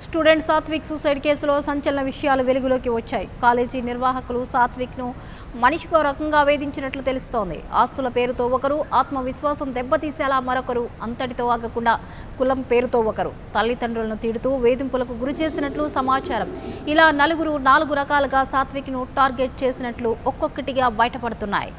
student Satvik suicide కేసులో సంచలన విషయాలు వెలుగులోకి వచ్చాయి కాలేజీ నిర్వాహకులు సాత్విక్ను మనిషికో రకంగా వేధించినట్లు తెలుస్తోంది ఆస్తుల పేరుతో ఒకరు ఆత్మవిశ్వాసం దెబ్బతీసేలా మరొకరు అంతటితో ఆగకుండా కులం పేరుతో ఒకరు తల్లిదండ్రులను తిడుతూ వేధింపులకు గురి చేసినట్లు సమాచారం ఇలా నలుగురు నాలుగు రకాలుగా సాత్విక్ను టార్గెట్ చేసినట్లు ఒక్కొక్కటిగా బయటపడుతున్నాయి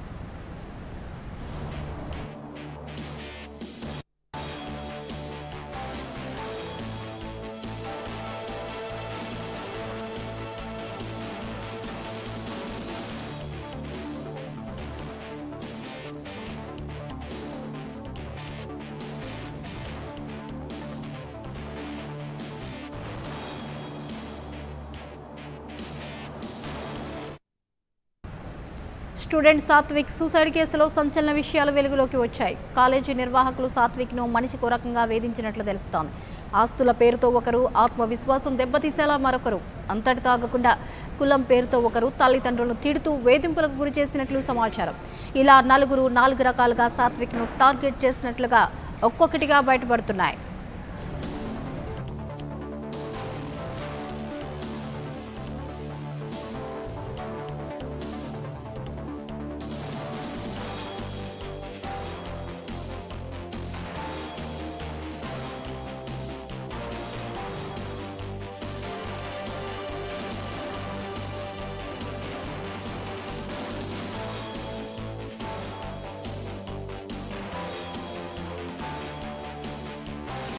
స్టూడెంట్ సాత్విక్ సూసైడ్ కేసులో సంచలన విషయాలు వెలుగులోకి వచ్చాయి కాలేజీ నిర్వాహకులు సాత్విక్ను మనిషికి రకంగా వేధించినట్లు తెలుస్తోంది ఆస్తుల పేరుతో ఒకరు ఆత్మవిశ్వాసం దెబ్బతీసేలా మరొకరు అంతటితో ఆగకుండా కులం పేరుతో ఒకరు తల్లిదండ్రులను తిడుతూ వేధింపులకు గురి చేసినట్లు సమాచారం ఇలా నలుగురు నాలుగు రకాలుగా సాత్విక్ను టార్గెట్ చేసినట్లుగా ఒక్కొక్కటిగా బయటపడుతున్నాయి